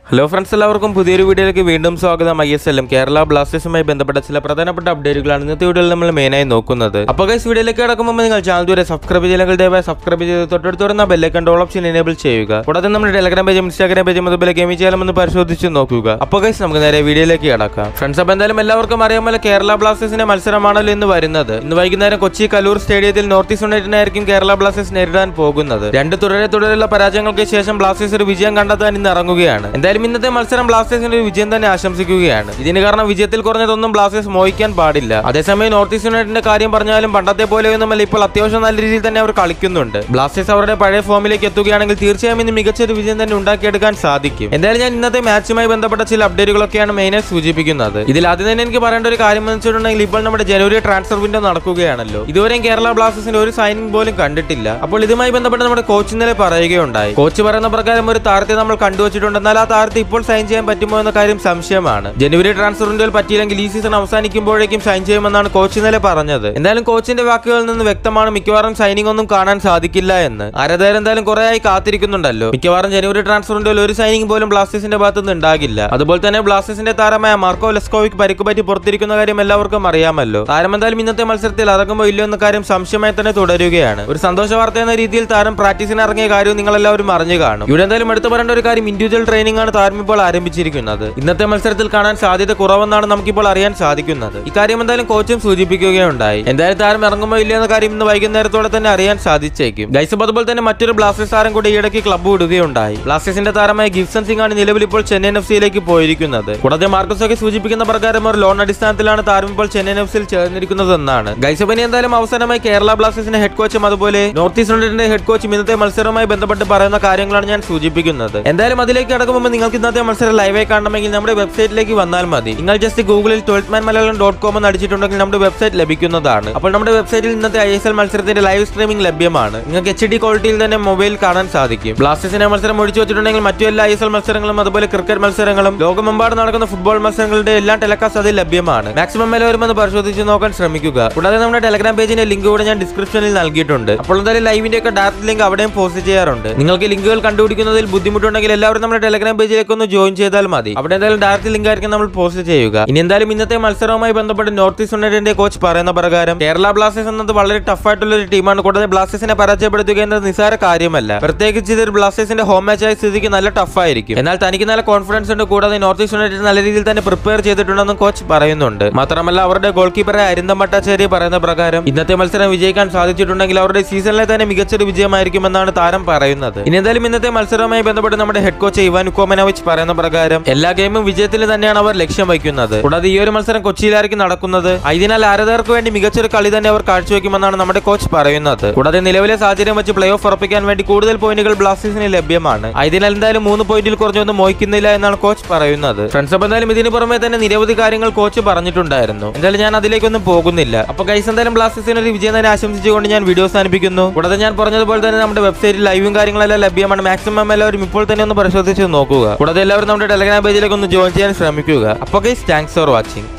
hello friends എല്ലാവർക്കും പുതിയൊരു വീഡിയോയിലേക്ക് വീണ്ടും സ്വാഗതം ഐ എസ് എല്ലും കേരള ബ്ലാസ്റ്റേഴ്സുമായി ബന്ധപ്പെട്ട ചില പ്രധാനപ്പെട്ട അപ്ഡേറ്റുകളാണ് ഇന്നത്തെ വീഡിയോയിൽ നമ്മൾ മെയിനായി നോക്കുന്നത് അപ്പോൾ ഗൈസ് വീഡിയോയിലേക്ക് കിടക്കുമ്പോൾ നിങ്ങൾ ചാനൽ ദൂരെ സബ്സ്ക്രൈബ് ചെയ്യലെങ്കിൽ ദയവായി സബ്സ്ക്രൈബ് ചെയ്ത് തൊട്ടടുത്ത് വരുന്ന ബെല്ലൈക്കൺ ഡോൾ ഓപ്ഷൻ എനേബിൾ ചെയ്യുക കൂടാതെ നമ്മുടെ ടെലഗ്രാം പേജും ഇൻസ്റ്റാഗ്രാം പേജും അതുപോലെ ഗെയിം ചെയ്യാമെന്ന് പരിശോധിച്ച് നോക്കുക അപ്പോൾ ഗൈസ് നമുക്ക് നേരെ വീഡിയോയിലേക്ക് കിടക്കാം ഫ്രണ്ട്സ് അപ്പോൾ എന്തായാലും എല്ലാവർക്കും അറിയാമല്ലോ കേരള ബ്ലാസ്റ്റേഴ്സിന്റെ മത്സരമാണല്ലോ ഇന്ന് വരുന്നത് ഇന്ന് വൈകുന്നേരം കൊച്ചി കലൂർ സ്റ്റേഡിയത്തിൽ നോർത്ത് ഈസ്റ്റ് യുണൈറ്റഡിനായിരിക്കും കേരള ബ്ലാസ്റ്റേഴ്സ് നേരിടാൻ പോകുന്നത് രണ്ട് തുടരെ തുടരെയുള്ള പരാജയങ്ങൾക്ക് ശേഷം ബ്ലാസ്റ്റേഴ്സ് ഒരു വിജയം കണ്ടെത്താൻ ഇന്ന് ഇറങ്ങുകയാണ് എന്തായാലും ഇന്നത്തെ മത്സരം ബ്ലാസ്റ്റേഴ്സിന്റെ ഒരു വിജയം തന്നെ ആശംസിക്കുകയാണ് ഇതിന് കാരണം വിജയത്തിൽ കുറഞ്ഞതൊന്നും ബ്ലാസ്റ്റേഴ്സ് മോഹിക്കാൻ പാടില്ല അതേസമയം നോർത്ത് ഈസ്റ്റ് യുണൈറ്റഡിന്റെ കാര്യം പറഞ്ഞാലും പണ്ടത്തെ പോലെയൊന്നുമല്ല ഇപ്പോൾ അത്യാവശ്യം നല്ല രീതിയിൽ തന്നെ അവർ കളിക്കുന്നുണ്ട് ബ്ലാസ്റ്റേഴ്സ് അവരുടെ പഴയ ഫോമിലേക്ക് എത്തുകയാണെങ്കിൽ തീർച്ചയായും ഇന്ന് മികച്ച ഒരു വിജയം തന്നെ ഉണ്ടാക്കിയെടുക്കാൻ സാധിക്കും എന്തായാലും ഞാൻ ഇന്നത്തെ മാച്ചുമായി ബന്ധപ്പെട്ട ചില അപ്ഡേറ്റുകളൊക്കെയാണ് മെയിനായി സൂചിപ്പിക്കുന്നത് ഇതിൽ ആദ്യം തന്നെ എനിക്ക് പറയേണ്ട ഒരു കാര്യം എന്ന് വെച്ചിട്ടുണ്ടെങ്കിൽ ഇപ്പോൾ നമ്മുടെ ജനുവരി ട്രാൻസ്ഫർ വിൻഡോ നടക്കുകയാണല്ലോ ഇതുവരെയും കേരള ബ്ലാസ്റ്റേഴ്സിന്റെ ഒരു സൈനിങ് പോലും കണ്ടിട്ടില്ല അപ്പോൾ ഇതുമായി ബന്ധപ്പെട്ട് നമ്മുടെ കോച്ച് ഇന്നലെ പറയുകയുണ്ടായി കോച്ച് പറയുന്ന പ്രകാരം ഒരു താരത്തെ നമ്മൾ കണ്ടുവച്ചിട്ടുണ്ട് എന്നാൽ ആ താരത്തെ ഇപ്പോൾ സൈൻ ചെയ്യാൻ പറ്റുമോ എന്ന കാര്യം സംശയമാണ് ജനുവരി ട്രാൻസ്ഫർ വിൻഡോയിൽ പറ്റിയില്ലെങ്കിൽ ഈ സീസൺ അവസാനിക്കുമ്പോഴേക്കും സൈൻ ചെയ്യുമെന്നാണ് കോച്ച് ഇന്നലെ പറഞ്ഞത് എന്തായാലും കോച്ചിന്റെ വാക്കുകളിൽ നിന്ന് വ്യക്തമാണ് മിക്കവാറും സൈനിങ് ഒന്നും കാണാൻ സാധിക്കില്ല എന്ന് ആരാധകർ എന്തായാലും കുറെ ആയി കാത്തിരിക്കുന്നുണ്ടല്ലോ മിക്കവാറും ജനുവരി ട്രാൻസ്ഫർ വിൻഡോയിൽ ഒരു സൈനിങ് പോലും ബ്ലാസ്റ്റേഴ്സിന്റെ ഭാഗത്ത് നിന്ന് ഉണ്ടാകില്ല അതുപോലെ തന്നെ ബ്ലാസ്റ്റേഴ്സിന്റെ താരമായ മാർക്കോ ലെസ്കോവിക് പരിക്ക് പറ്റി പുറത്തിരിക്കുന്ന കാര്യം എല്ലാവർക്കും അറിയാമല്ലോ താരം എന്തായാലും ഇന്നത്തെ മത്സരത്തിൽ ഇറങ്ങുമോ ഇല്ലയോ എന്ന കാര്യം സംശയമായി തന്നെ തുടരുകയാണ് ഒരു സന്തോഷ വാർത്ത എന്ന രീതിയിൽ താരം പ്രാക്ടീസിന് ഇറങ്ങിയ കാര്യം നിങ്ങൾ എല്ലാവരും അറിഞ്ഞു കാണും ഇവിടെ എന്തായാലും എടുത്തു പറയേണ്ട ഒരു കാര്യം ഇൻഡിവിജ്വൽ ട്രെയിനിങ് ആണ് താരം ഇപ്പോൾ ആരംഭിച്ചിരിക്കുന്നത് ഇന്നത്തെ മത്സരത്തിൽ കാണാൻ സാധ്യത കുറവെന്നാണ് നമുക്കിപ്പോൾ അറിയാൻ സാധിക്കുന്നത് ഇക്കാര്യം എന്തായാലും കോച്ചും സൂചിപ്പിക്കുകയുണ്ടായി എന്തായാലും താരം ഇറങ്ങുമോ ഇല്ലയോ എന്ന കാര്യം ഇന്ന് വൈകുന്നേരത്തോടെ തന്നെ അറിയാൻ സാധിച്ചേക്കും ഗൈസ് അതുപോലെ തന്നെ മറ്റൊരു ബ്ലാസ്റ്റേഴ്സ് താരം കൂടി ഈയിടയ്ക്ക് ക്ലബ്ബ് വിടുകയുണ്ടായി ബ്ലാസ്റ്റേഴ്സിന്റെ താരമായ ഗിഫ്സൺ സിംഗ് ആണ് നിലവിൽ ഇപ്പോൾ ചെന്നൈയിൻ എഫ് സിയിലേക്ക് പോയിരിക്കുന്നത് കൂടാതെ മാർക്കസ് ഒക്കെ സൂചിപ്പിക്കുന്ന പ്രകാരം ഒരു ലോൺ അടിസ്ഥാനത്തിലാണ് താരം ഇപ്പോൾ ചെന്നൈയിൻ എഫ് സിയിൽ ചേർന്നിരിക്കുന്നതെന്നാണ് ഗൈസ് അപ്പോൾ ഇനി എന്തായാലും അവസാനമായി കേരള ബ്ലാസ്റ്റേഴ്സിന്റെ ഹെഡ് കോച്ചും അതുപോലെ നോർത്ത് ഈസ്റ്റ് യുണൈറ്റഡിന്റെ ഹെഡ് കോച്ചും ഇന്നത്തെ മത്സരവുമായി ബന്ധപ്പെട്ട് പറയുന്ന കാര്യങ്ങളാണ് ഞാൻ സൂചിപ്പിക്കുന്നത് എന്തായാലും അതിലേക്ക് കടക്കുമ്പോൾ നിങ്ങൾക്ക് ഇന്നത്തെ മത്സരം ലൈവായി കാണണമെങ്കിൽ നമ്മുടെ വെബ്സൈറ്റിലേക്ക് വന്നാൽ മതി നിങ്ങൾ ജസ്റ്റ് ഗൂഗിളിൽ twelfth man Malayalam dot com എന്ന് അടിച്ചിട്ടുണ്ടെങ്കിൽ നമ്മുടെ വെബ്സൈറ്റ് ലഭിക്കുന്നതാണ് അപ്പോൾ നമ്മുടെ വെബ്സൈറ്റിൽ ഇന്നത്തെ ഐ എസ് എൽ മത്സരത്തിന്റെ ലൈവ് സ്ട്രീമിംഗ് ലഭ്യമാണ് നിങ്ങൾക്ക് എച്ച് ഡി ക്വാളിറ്റിയിൽ തന്നെ മൊബൈൽ കാണാൻ സാധിക്കും ബ്ലാസ്റ്റേഴ്സിന്റെ മത്സരം ഒഴിച്ചു വെച്ചിട്ടുണ്ടെങ്കിൽ മറ്റു എല്ലാ ഐ എസ് എൽ മത്സരങ്ങളും അതുപോലെ ക്രിക്കറ്റ് മത്സരങ്ങളും ലോകമെമ്പാട് നടക്കുന്ന ഫുട്ബോൾ മത്സരങ്ങളുടെ എല്ലാ ടെലകാസ്റ്റ് അതിൽ ലഭ്യമാണ് മാക്സിമം എല്ലാവരും ഒന്ന് പരിശോധിച്ച് നോക്കാൻ ശ്രമിക്കുക കൂടാതെ നമ്മുടെ ടെലഗ്രാം പേജിന്റെ ലിങ്ക് കൂടെ ഞാൻ ഡിസ്ക്രിപ്ഷനിൽ നൽകിയിട്ടുണ്ട് അപ്പോൾ എന്തായാലും ലൈവിന്റെ ഒക്കെ ഡയറക്റ്റ് ലിങ്ക് അവിടെയും പോസ്റ്റ് ചെയ്യാറുണ്ട് നിങ്ങൾക്ക് ലിങ്കുകൾ കണ്ടുപിടിക്കുന്നതിൽ ബുദ്ധിമുട്ടുണ്ടെങ്കിൽ എല്ലാവരും നമ്മുടെ ടെലഗ്രാം പേജിലേക്ക് ഒന്ന് ജോയിൻ ചെയ്താൽ മതി അവിടെ എന്തായാലും ഡയറക്റ്റ് ലിങ്ക് ആയിരിക്കും നമ്മൾ പോസ്റ്റ് ചെയ്യുക ഇനി എന്തായാലും ഇന്നത്തെ മത്സരവുമായി ബന്ധപ്പെട്ട് നോർത്ത് ഈസ്റ്റ് യുണൈറ്റഡിന്റെ കോച്ച് പറയുന്ന പ്രകാരം കേരള ബ്ലാസ്റ്റേഴ്സ് എന്നത് വളരെ ടഫ് ആയിട്ടുള്ള ഒരു ടീമാണ് കൂടാതെ ബ്ലാസ്റ്റേഴ്സിനെ പരാജയപ്പെടുത്തുക എന്നത് നിസ്സാര കാര്യമല്ല പ്രത്യേകിച്ച് ഇതൊരു ബ്ലാസ്റ്റേഴ്സിന്റെ ഹോം മാച്ച് ആയ സ്ഥിതിക്ക് നല്ല ടഫ് ആയിരിക്കും എന്നാൽ തനിക്ക് നല്ല കോൺഫിഡൻസ് ഉണ്ട് കൂടാതെ നോർത്ത് ഈസ്റ്റ് യുണൈറ്റഡ് നല്ല രീതിയിൽ തന്നെ പ്രിപ്പയർ ചെയ്തിട്ടുണ്ടെന്നും കോച്ച് പറയുന്നുണ്ട് മാത്രമല്ല അവരുടെ ഗോൾ കീപ്പറായ അരിന്തം ഭട്ടാചാര്യ പറയുന്ന പ്രകാരം ഇന്നത്തെ മത്സരം വിജയിക്കാൻ സാധിച്ചിട്ടുണ്ടെങ്കിൽ അവരുടെ സീസണിലെ തന്നെ മികച്ചൊരു വിജയമായിരിക്കുമെന്നാണ് താരം പറയുന്നത് ഇനി എന്തായാലും ഇന്നത്തെ മത്സരവുമായി ബന്ധപ്പെട്ട് നമ്മുടെ ഹെഡ് കോച്ച് ഇവാൻ കോമനോവിച്ച് പറയുന്ന പ്രകാരം എല്ലാ ഗെയിമും വിജയത്തിൽ തന്നെയാണ് അവർ ലക്ഷ്യം വയ്ക്കുന്നത് കൂടാതെ ഈ ഒരു മത്സരം കൊച്ചിയിലായിരിക്കും നടക്കുന്നത് അതിനാൽ ആരാധകർക്ക് വേണ്ടി മികച്ചൊരു കളി തന്നെ അവർ കാഴ്ചവെക്കുമെന്നാണ് നമ്മുടെ കോച്ച് പറയുന്നത് കൂടാതെ നിലവിലെ സാഹചര്യം വെച്ച് പ്ലേ ഓഫ് ഉറപ്പിക്കാൻ വേണ്ടി കൂടുതൽ പോയിന്റുകൾ ബ്ലാസ്റ്റേഴ്സിന് ലഭ്യമാണ് അതിനാൽ എന്തായാലും മൂന്ന് പോയിന്റിൽ കുറഞ്ഞൊന്നും മോഹിക്കുന്നില്ല എന്നാണ് കോച്ച് പറയുന്നത് ഫ്രണ്ട്സ് അപ്പോൾ എന്തായാലും ഇതിന് പുറമെ തന്നെ നിരവധി കാര്യങ്ങൾ കോച്ച് പറഞ്ഞിട്ടുണ്ടായിരുന്നു എന്തായാലും ഞാൻ അതിലേക്കൊന്നും പോകുന്നില്ല അപ്പൊ ഗൈസ് എന്തായാലും ബ്ലാസ്റ്റേഴ്സിന് ഒരു വിജയം തന്നെ ആശംസിച്ചുകൊണ്ട് ഞാൻ വീഡിയോ അവസാനിപ്പിക്കുന്നു കൂടാതെ ഞാൻ പറഞ്ഞതുപോലെ തന്നെ നമ്മുടെ വെബ്സൈറ്റിൽ ലൈവും കാര്യങ്ങളെല്ലാം ലഭ്യമാണ് മാക്സിമം എല്ലാവരും ഇപ്പോൾ തന്നെ ഒന്ന് പരിശോധിച്ച് നോക്കുക കൂടാതെ എല്ലാവരും നമ്മുടെ ടെലഗ്രാം പേജിലേക്ക് ഒന്ന് ജോയിൻ ചെയ്യാൻ ശ്രമിക്കുക അപ്പോൾ ഗൈസ് താങ്ക്സ് ഫോർ വാച്ചിങ്